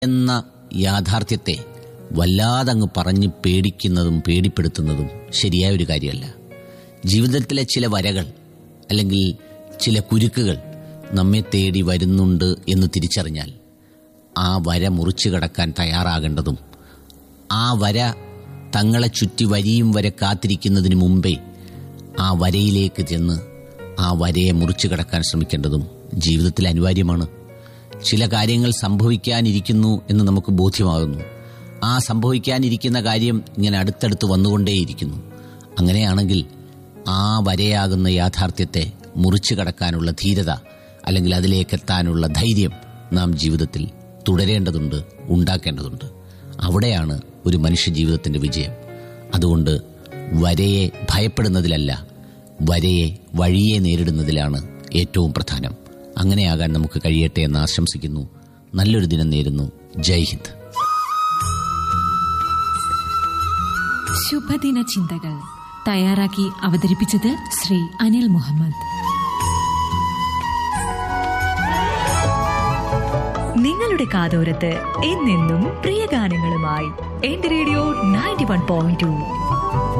എന്ന യാഥാർത്ഥ്യത്തെ വല്ലാതങ്ങ് പറഞ്ഞ് പേടിക്കുന്നതും പേടിപ്പെടുത്തുന്നതും ശരിയായ ഒരു കാര്യമല്ല ജീവിതത്തിലെ ചില വരകൾ അല്ലെങ്കിൽ ചില കുരുക്കുകൾ നമ്മെ തേടി വരുന്നുണ്ട് എന്ന് തിരിച്ചറിഞ്ഞാൽ ആ വര മുറിച്ചു കടക്കാൻ തയ്യാറാകേണ്ടതും ആ വര തങ്ങളെ ചുറ്റി വരിയും വരെ കാത്തിരിക്കുന്നതിന് മുമ്പേ ആ വരയിലേക്ക് ചെന്ന് ആ വരയെ മുറിച്ചു കടക്കാൻ ശ്രമിക്കേണ്ടതും ജീവിതത്തിൽ അനിവാര്യമാണ് ചില കാര്യങ്ങൾ സംഭവിക്കാനിരിക്കുന്നു എന്ന് നമുക്ക് ബോധ്യമാകുന്നു ആ സംഭവിക്കാനിരിക്കുന്ന കാര്യം ഇങ്ങനെ അടുത്തടുത്ത് വന്നുകൊണ്ടേയിരിക്കുന്നു അങ്ങനെയാണെങ്കിൽ ആ വരയാകുന്ന യാഥാർത്ഥ്യത്തെ മുറിച്ചു കടക്കാനുള്ള ധീരത അല്ലെങ്കിൽ അതിലേക്കെത്താനുള്ള ധൈര്യം നാം ജീവിതത്തിൽ തുടരേണ്ടതുണ്ട് ഉണ്ടാക്കേണ്ടതുണ്ട് അവിടെയാണ് ഒരു മനുഷ്യ ജീവിതത്തിന്റെ വിജയം അതുകൊണ്ട് വരയെ ഭയപ്പെടുന്നതിലല്ല വരയെ വഴിയെ നേരിടുന്നതിലാണ് ഏറ്റവും പ്രധാനം അങ്ങനെയാകാൻ നമുക്ക് കഴിയട്ടെ എന്ന് ആശംസിക്കുന്നു നല്ലൊരു ദിനം നേരുന്നു ജയ് ഹിന്ദ് ശുഭദിന ചിന്തകൾ തയ്യാറാക്കി അവതരിപ്പിച്ചത് ശ്രീ അനിൽ മുഹമ്മദ് നിങ്ങളുടെ കാതോരത്ത് എന്നെന്നും പ്രിയ ഗാനങ്ങളുമായി എന്റെ radio ninety one point to